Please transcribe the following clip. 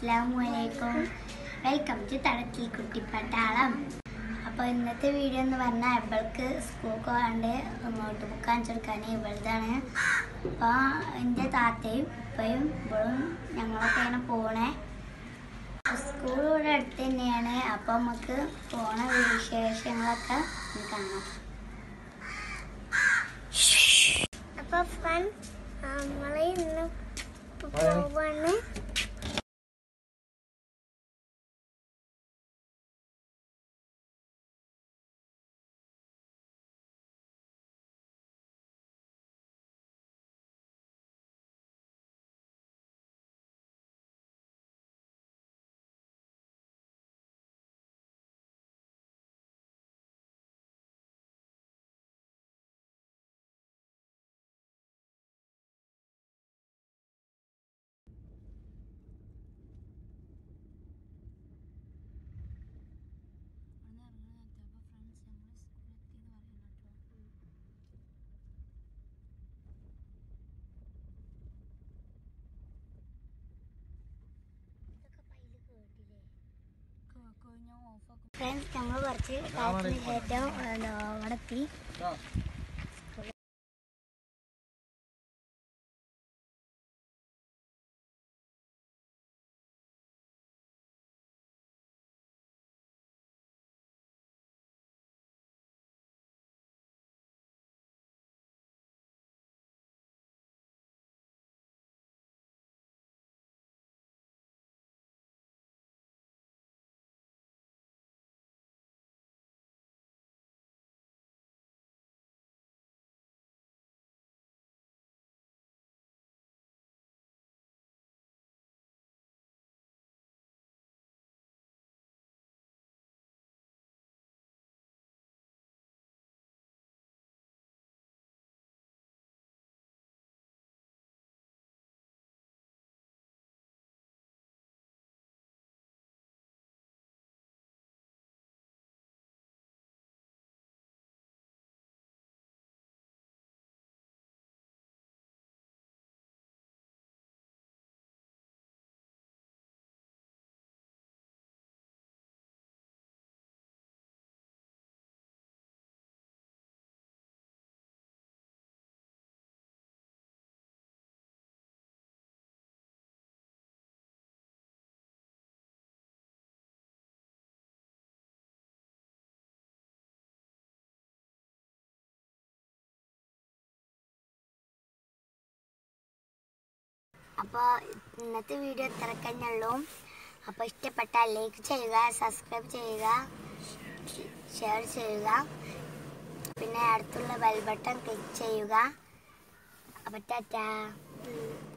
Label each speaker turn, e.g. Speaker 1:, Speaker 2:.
Speaker 1: അസ്സാം വലൈക്കും welcome to തടക്കി കുട്ടിപ്പട്ടാളം അപ്പോൾ ഇന്നത്തെ വീഡിയോ എന്ന് പറഞ്ഞാൽ ഇവൾക്ക് സ്കൂൾ പോകാണ്ട് നോട്ട് ബുക്ക് കാണിച്ചു കൊടുക്കാൻ ഇവളുതാണ് അപ്പോൾ എൻ്റെ താത്തയും ഇപ്പയും ഇവളും ഞങ്ങളൊക്കെ ഇങ്ങനെ പോണേ സ്കൂൾ ഇവിടെ അടുത്ത് തന്നെയാണ് അപ്പോൾ നമുക്ക് പോണ വിശേഷങ്ങളൊക്കെ ഒന്ന് കാണാം
Speaker 2: അപ്പൊ ഫൺ നമ്മളെ ഇന്ന് പോവാണ്
Speaker 1: ഫ്രണ്ട്സ് ഞങ്ങൾ കുറച്ച് കാലത്തിന് ശേഷം എന്താ, അവിടെ എത്തി അപ്പോൾ ഇന്നത്തെ വീഡിയോ ഇത്ര തന്നെയുള്ളൂ അപ്പോൾ ഇഷ്ടപ്പെട്ടാൽ ലൈക്ക് ചെയ്യുക സബ്സ്ക്രൈബ് ചെയ്യുക ഷെയർ ചെയ്യുക പിന്നെ അടുത്തുള്ള ബെൽ ബട്ടൺ ക്ലിക്ക് ചെയ്യുക അപ്പോൾ ടാറ്റാ